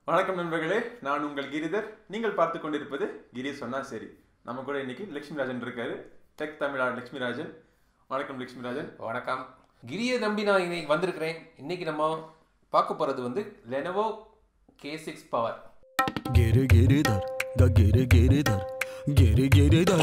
வணக்கம் நண்பர்களே நான் உங்கள் கிரிதர் நீங்கள் பார்த்து கொண்டிருப்பது கிரி சொன்னா சரி நம்ம கூட இன்னைக்கு லட்சுமி ராஜன் இருக்காரு டெக் தமிழா லட்சுமி ராஜன் வணக்கம் லட்சுமி ராஜன் வணக்கம் கிரியை நம்பி நான் இன்னைக்கு வந்திருக்கிறேன் இன்னைக்கு நம்ம பார்க்க போகிறது வந்து லெனவோ கே சிக்ஸ் பவர் गिर गिरिधर ग गिर गिरिधर गिर Giridhar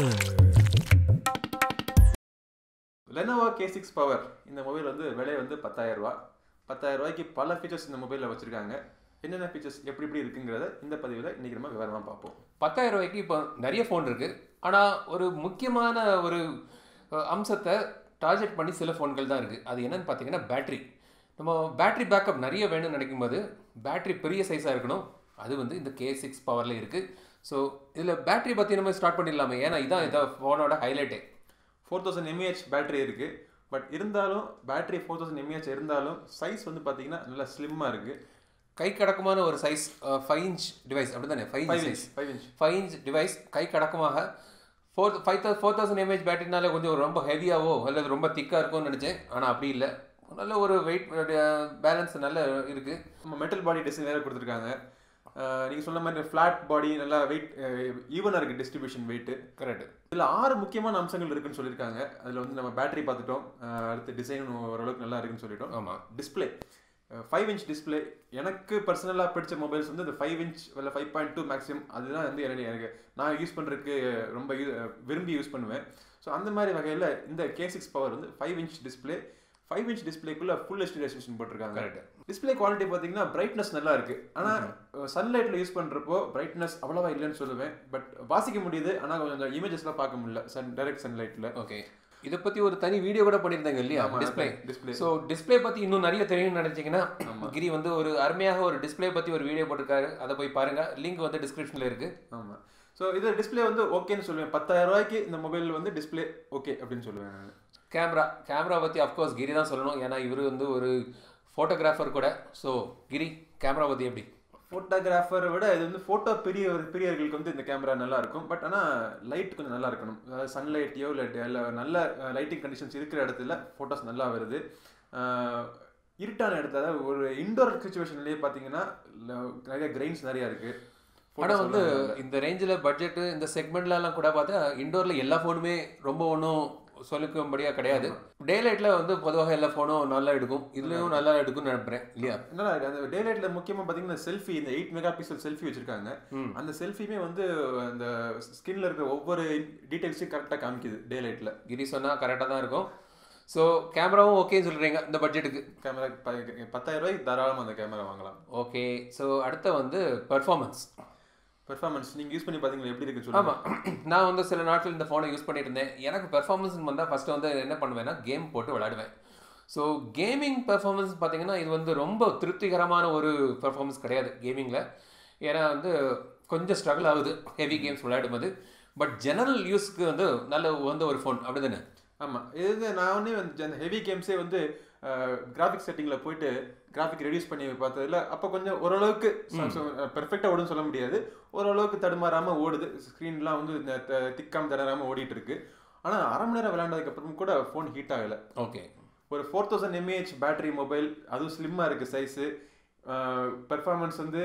Lenovo K six power இந்த மொபைல் வந்து விலை வந்து பத்தாயிரம் ரூபா பத்தாயிரம் ரூபாய்க்கு பல ஃபீச்சர்ஸ் இந்த மொபைலில் வச்சிருக்காங்க என்னென்ன ஃபீச்சர்ஸ் எப்படி எப்படி இருக்குங்கிறத இந்த பதிவில் இன்னைக்கு நம்ம விவரமாக பார்ப்போம் பத்தாயிரம் ரூபாய்க்கு இப்போ நிறைய ஃபோன் இருக்குது ஆனால் ஒரு முக்கியமான ஒரு அஹ், அம்சத்தை டார்கெட் பண்ணி சில ஃபோன்கள் தான் இருக்குது அது என்னன்னு பார்த்தீங்கன்னா பேட்டரி நம்ம பேட்டரி பேக்கப் நிறைய வேணும்னு நினைக்கும் போது பேட்டரி பெரிய சைஸாக இருக்கணும் அது வந்து இந்த கே சிக்ஸ் பவரில் இருக்குது ஸோ இதில் பேட்டரி பற்றி நம்ம ஸ்டார்ட் பண்ணிடலாமே ஏன்னா இதான் இந்த ஃபோனோட ஹைலைட்டே ஃபோர் தௌசண்ட் எம்ஏஹெச் பேட்டரி இருக்குது பட் இருந்தாலும் பேட்டரி ஃபோர் தௌசண்ட் எம்ஏஹெச் இருந்தாலும் சைஸ் வந்து பார்த்தீங்கன்னா நல்லா ஸ்லிம்மாக இருக்குது கை கடக்கமான ஒரு சைஸ் ஃபைவ் இன்ச் டிவைஸ் அப்படி தானே five five inch inch five inch five inch device கை கடக்கமாக ஃபோர் ஃபைவ் தௌ ஃபோர் தௌசண்ட் எம்ஏஹெச் பேட்டரினால கொஞ்சம் ரொம்ப ஹெவியாவோ அல்லது ரொம்ப திக்காக இருக்கும்னு நினச்சேன் ஆனால் அப்படி இல்லை நல்ல ஒரு வெயிட் பேலன்ஸ் நல்ல இருக்குது நம்ம மெட்டல் பாடி டிசைன் வேறு கொடுத்துருக்காங்க நீங்கள் சொன்ன மாதிரி ஃப்ளாட் பாடி நல்லா வெயிட் ஈவனாக இருக்குது டிஸ்ட்ரிபியூஷன் வெயிட்டு கரெக்ட் இதில் ஆறு முக்கியமான அம்சங்கள் இருக்குன்னு சொல்லியிருக்காங்க அதில் வந்து நம்ம பேட்டரி பார்த்துட்டோம் அஹ் அடுத்து டிசைன் ஓரளவுக்கு நல்லா இருக்குன்னு சொல்லிட்டோம் ஆமாம் டிஸ்பிளே ஃபைவ் இன்ச் டிஸ்பிளே எனக்கு பர்சனலாக பிடிச்ச மொபைல்ஸ் வந்து இந்த ஃபைவ் இன்ச் இல்லை ஃபைவ் பாயிண்ட் டூ மேக்ஸிமம் அதுதான் வந்து எனக்கு எனக்கு நான் யூஸ் பண்ணுறதுக்கு ரொம்ப யூ- விரும்பி யூஸ் பண்ணுவேன் ஸோ அந்த மாதிரி வகையில் இந்த கே சிக்ஸ் பவர் வந்து five inch display five inch டிஸ்பிளேக்குள்ள ஃபுல் ஹெச்டி ரெசல்யூஷன் போட்டிருக்காங்க கரெக்ட் டிஸ்பிளே குவாலிட்டி பார்த்தீங்கன்னா பிரைட்னஸ் நல்லா இருக்கு ஆனால் சன்லைட்டில் யூஸ் பண்ணுறப்போ பிரைட்னஸ் அவ்வளோவா இல்லைன்னு சொல்லுவேன் பட் வாசிக்க முடியுது ஆனால் கொஞ்சம் அந்த இமேஜஸ்லாம் பார்க்க முடியல சன் டைரக்ட் சன்லைட்டில் ஓகே இதை பற்றி ஒரு தனி வீடியோ கூட பண்ணியிருந்தாங்க இல்லையா டிஸ்பிளே டிஸ்பிளே ஸோ டிஸ்பிளே பற்றி இன்னும் நிறைய தெரியும்னு நினச்சிங்கன்னா கிரி வந்து ஒரு அருமையாக ஒரு டிஸ்பிளே பற்றி ஒரு வீடியோ போட்டிருக்காரு அதை போய் பாருங்கள் லிங்க் வந்து டிஸ்கிரிப்ஷனில் இருக்குது ஆமாம் ஸோ இது டிஸ்பிளே வந்து ஓகேன்னு சொல்லுவேன் பத்தாயிரம் ரூபாய்க்கு இந்த மொபைல் வந்து டிஸ்பிளே ஓகே அப்படின்னு சொல்லுவேன் நான் கேமரா கேமரா பற்றி அஃப்கோர்ஸ் கிரி தான் சொல்லணும் ஏன்னா இவர் வந்து ஒரு ஃபோட்டோகிராஃபர் கூட ஸோ கிரி கேமரா பற்றி எப்படி ஃபோட்டோகிராஃபரை விட இது வந்து ஃபோட்டோ பெரிய பிரியர்களுக்கு வந்து இந்த கேமரா நல்லா இருக்கும் பட் ஆனால் லைட் கொஞ்சம் நல்லா இருக்கணும் அதாவது சன்லைட்டையோ இல்லை நல்ல லைட்டிங் கண்டிஷன்ஸ் இருக்கிற இடத்துல ஃபோட்டோஸ் நல்லா வருது அஹ், இருட்டான இடத்துல அதாவது ஒரு இன்டோர் சுச்சுவேஷன்லேயே பார்த்தீங்கன்னா ல- நிறைய கிரெயின்ஸ் நிறையா இருக்கு ஆனால் வந்து இந்த ரேஞ்சில் பட்ஜெட்டு இந்த செக்மெண்ட்லலாம் கூட பார்த்தா இண்டோரில் எல்லா ஃபோனுமே ரொம்ப ஒன்றும் சொல்லிக்கும்படியாக கிடையாது டே லைட்டில் வந்து பொதுவாக எல்லா ஃபோனும் நல்லா எடுக்கும் இதுலேயும் நல்லா எடுக்கும்னு நினைப்பேன் இல்லையா நல்லா இருக்கு அந்த டே லைட்ல முக்கியமா பாத்தீங்கன்னா செல்ஃபி இந்த எயிட் மெகா பிக்சல் செல்ஃபி வச்சிருக்காங்க ம். அந்த செல்ஃபியுமே வந்து அந்த ஸ்கின்ல இருக்கிற ஒவ்வொரு டீடைல்ஸையும் கரெக்டாக காமிக்குது டே லைட்ல கிரி சொன்னால் கரெக்டாக தான் இருக்கும் ஸோ கேமராவும் ஓகேன்னு சொல்கிறீங்க இந்த பட்ஜெட்டுக்கு கேமரா பத்தாயிரம் ரூபாய்க்கு தாராளமாக அந்த கேமரா வாங்கலாம் ஓகே ஸோ அடுத்த வந்து பெர்ஃபார்மன்ஸ் பெர்ஃபார்மன்ஸ் நீங்க யூஸ் பண்ணி பாத்தீங்களா எப்படி இருக்கு சொல்லுங்க ஆமாம் நான் வந்து சில நாட்கள் இந்த ஃபோனை யூஸ் பண்ணிட்டு இருந்தேன் எனக்கு பெர்ஃபார்மன்ஸ் வந்தால் ஃபஸ்ட்டு வந்து என்ன பண்ணுவேன்னா கேம் போட்டு விளையாடுவேன் ஸோ கேமிங் பெர்ஃபார்மன்ஸ் பார்த்தீங்கன்னா இது வந்து ரொம்ப திருப்திகரமான ஒரு பெர்ஃபார்மன்ஸ் கிடையாது கேமிங்கில் ஏன்னா வந்து கொஞ்சம் ஸ்ட்ரகிள் ஆகுது ஹெவி கேம்ஸ் விளையாடும்போது பட் ஜெனரல் யூஸ்க்கு வந்து நல்ல உகந்த ஒரு ஃபோன் அப்படி தானே ஆமா இது நான் வந்து அந்த ஹெவி கேம்ஸே வந்து கிராஃபிக் செட்டிங்ல போயிட்டு கிராஃபிக் ரெடியூஸ் பண்ணி பார்த்ததுல அப்போ கொஞ்சம் ஓரளவுக்கு பெர்ஃபெக்டாக ஓடுன்னு சொல்ல முடியாது ஓரளவுக்கு தடுமாறாம ஓடுது ஸ்க்ரீன்லாம் வந்து இந்த த- திக்காம தடராம ஓடிட்டு இருக்கு ஆனா அரை மணி நேரம் விளையாண்டதுக்கு அப்புறம் கூட ஃபோன் ஹீட் ஆகல ஓகே ஒரு four thousand mAh battery mobile அதுவும் ஸ்லிம்மாக இருக்குது சைஸு பெர்ஃபார்மன்ஸ் வந்து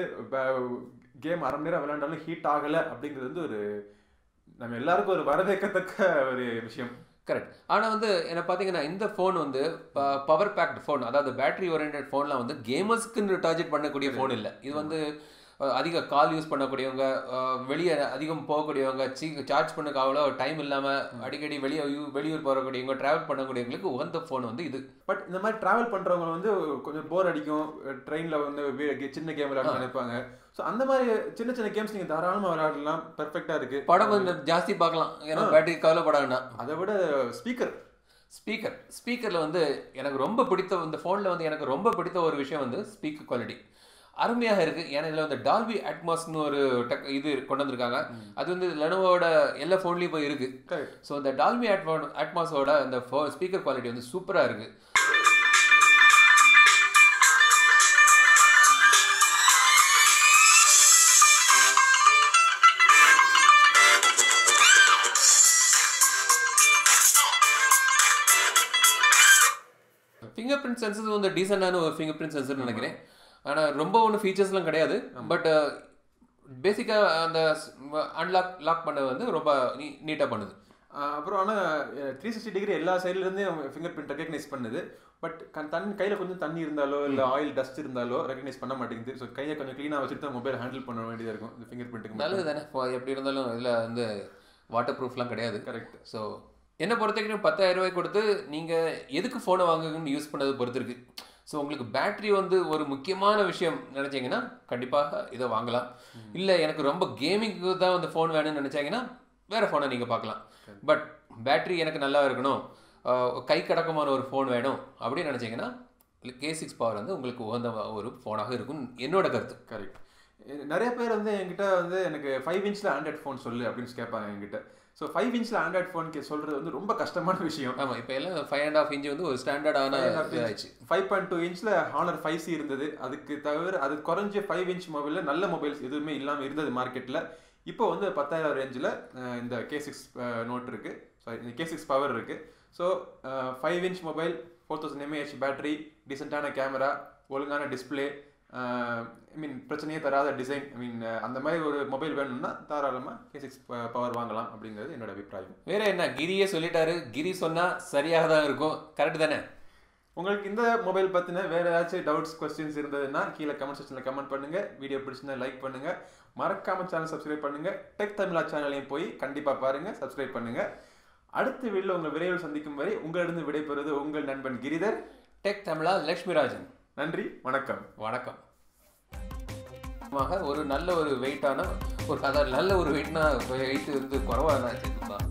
கேம் அரை மணி நேரம் விளையாண்டாலும் ஹீட் ஆகலை அப்படிங்கிறது வந்து ஒரு நம்ம எல்லாருக்கும் ஒரு வரவேற்கத்தக்க ஒரு விஷயம் கரெக்ட் ஆனால் வந்து என்ன பார்த்தீங்கன்னா இந்த ஃபோன் வந்து பவர் பேக்டு ஃபோன் அதாவது பேட்டரி ஓரியன்ட் ஃபோன்லாம் வந்து கேமர்ஸ்க்குன்னு டார்கெட் பண்ணக்கூடிய ஃபோன் இல்லை இது வந்து அஹ், அதிக கால் யூஸ் பண்ணக்கூடியவங்க வெளியே அதிகம் போகக்கூடியவங்க சீ சார்ஜ் பண்ணக்கு அவ்வளோ டைம் இல்லாமல் அடிக்கடி வெளியே வெளியூர் போகக்கூடியவங்க ட்ராவல் பண்ணக்கூடியவங்களுக்கு உகந்த ஃபோன் வந்து இது பட் இந்த மாதிரி டிராவல் பண்ணுறவங்க வந்து கொஞ்சம் போர் அடிக்கும் ட்ரெயினில் வந்து வே- சின்ன கேம் விளையாட நினைப்பாங்க ஸோ அந்த மாதிரி சின்ன சின்ன கேம்ஸ் நீங்கள் தாராளமாக விளையாடலாம் பெர்ஃபெக்டாக இருக்குது படம் கொஞ்சம் ஜாஸ்தி பார்க்கலாம் ஏன்னா பேட்டரி கவலைப்படாதுன்னா அதை விட ஸ்பீக்கர் ஸ்பீக்கர் ஸ்பீக்கரில் வந்து எனக்கு ரொம்ப பிடித்த இந்த ஃபோனில் வந்து எனக்கு ரொம்ப பிடித்த ஒரு விஷயம் வந்து ஸ்பீக்கர் குவாலிட்டி அருமையாக இருக்குது ஏன்னா இதில் வந்து டால்பி அட்மாஸ்னு ஒரு டெக் இது கொண்டு வந்திருக்காங்க அது வந்து லெனோவோட எல்லா ஃபோன்லேயும் போய் இருக்குது கரெக்ட் ஸோ இந்த டால்பி அட்மா அட்மாஸோட அந்த ஃபோ ஸ்பீக்கர் குவாலிட்டி வந்து சூப்பராக இருக்குது ஃபிங்கர் பிரிண்ட் சென்சர் வந்து டீசெண்டான ஒரு ஃபிங்கர் பிரிண்ட் சென்சர்னு நினைக்கிறேன் ஆனால் ரொம்ப ஒன்றும் ஃபீச்சர்ஸ்லாம் கிடையாது பட் பேசிக்காக அந்த அன்லாக் லாக் பண்ண வந்து ரொம்ப நீ நீட்டாக பண்ணுது ஆஹ் அப்புறம் ஆனால் த்ரீ சிக்ஸ்டி டிகிரி எல்லா சைட்லேருந்தே ஃபிங்கர் பிரிண்ட் ரெகக்னைஸ் பண்ணுது பட் தண்ணி கையில் கொஞ்சம் தண்ணி இருந்தாலோ இல்லை ஆயில் டஸ்ட் இருந்தாலோ ரெகக்னைஸ் பண்ண மாட்டேங்குது ஸோ கையை கொஞ்சம் க்ளீனாக வச்சுட்டு தான் மொபைல் ஹேண்டில் பண்ண வேண்டியதாக இருக்கும் இந்த ஃபிங்கர் பிரிண்ட்டுக்கு நல்லது தானே இப்போ எப்படி இருந்தாலும் இதில் வந்து வாட்டர் ப்ரூஃப்லாம் கிடையாது கரெக்ட் ஸோ என்னை பொறுத்த வரைக்கும் பத்தாயிரம் ரூபாய் கொடுத்து நீங்கள் எதுக்கு ஃபோனை வாங்குங்கன்னு யூஸ் பண்ணது பொறுத்து இருக்கு ஸோ உங்களுக்கு பேட்டரி வந்து ஒரு முக்கியமான விஷயம் நினச்சிங்கன்னா கண்டிப்பாக இதை வாங்கலாம் இல்லை எனக்கு ரொம்ப கேமிங்க்கு தான் அந்த ஃபோன் வேணும்னு நினச்சாங்கன்னா வேறு ஃபோனை நீங்கள் பார்க்கலாம் பட் பேட்டரி எனக்கு நல்லா இருக்கணும் ஆஹ் கை கடக்கமான ஒரு ஃபோன் வேணும் அப்படின்னு நினச்சிங்கன்னா கே சிக்ஸ் பவர் வந்து உங்களுக்கு உகந்த ஒரு ஃபோனாக இருக்கும் என்னோட கருத்து கரெக்ட் நிறைய பேர் வந்து என்கிட்ட வந்து எனக்கு ஃபைவ் இன்ச்சில் ஆண்ட்ராய்ட் ஃபோன் சொல்லு அப்படின்னு கேட்பாங்க என்கிட்ட ஸோ ஃபைவ் இன்ச்சில் ஆண்ட்ராய்ட் ஃபோன் சொல்கிறது வந்து ரொம்ப கஷ்டமான விஷயம் ஆமாம் இப்போ எல்லாம் ஃபைவ் அண்ட் ஆஃப் இன்ச் வந்து ஒரு ஸ்டாண்டர்டான இதாகிடுச்சு ஃபைவ் பாயிண்ட் டூ இன்ச்சில் ஹானர் ஃபைவ் சி இருந்தது அதுக்கு தவிர அது குறைஞ்ச ஃபைவ் இன்ச் மொபைலில் நல்ல மொபைல்ஸ் எதுவுமே இல்லாமல் இருந்தது மார்க்கெட்டில் இப்போ வந்து பத்தாயிரம் ரேஞ்சில் இந்த கே சிக்ஸ் நோட் இருக்குது சாரி கே சிக்ஸ் பவர் இருக்குது so five inch mobile four thousand mAh battery டீசெண்டான கேமரா ஒழுங்கான டிஸ்பிளே ஐ மீன் பிரச்சனையே தராத டிசைன் ஐ மீன் அந்த மாதிரி ஒரு மொபைல் வேணும்னா தாராளமாக கே சிக்ஸ் பவர் வாங்கலாம் அப்படிங்கிறது என்னோட அபிப்பிராயம் வேற என்ன கிரியே சொல்லிட்டாரு கிரி சொன்னா சரியாக தான் இருக்கும் கரெக்ட் தானே உங்களுக்கு இந்த மொபைல் பற்றின வேற ஏதாச்சும் டவுட்ஸ் கொஸ்டின்ஸ் இருந்ததுன்னா கீழே கமெண்ட் செக்ஷனில் கமெண்ட் பண்ணுங்க வீடியோ பிடிச்சிருந்தா லைக் பண்ணுங்க மறக்காம சேனல் சப்ஸ்கிரைப் பண்ணுங்க டெக் தமிழா சேனலையும் போய் கண்டிப்பாக பாருங்க சப்ஸ்கிரைப் பண்ணுங்க அடுத்த வீடியோவில் உங்கள் விரைவில் சந்திக்கும் வரை உங்களிடம் விடைபெறுவது உங்கள் நண்பன் கிரிதர் டெக் தமிழா லக்ஷ்மிராஜன் நன்றி வணக்கம் வணக்கம் ஆக ஒரு நல்ல ஒரு வெயிட்டான ஒரு அதாவது நல்ல ஒரு வெயிட்னா வெயிட் வந்து குறவாக தான்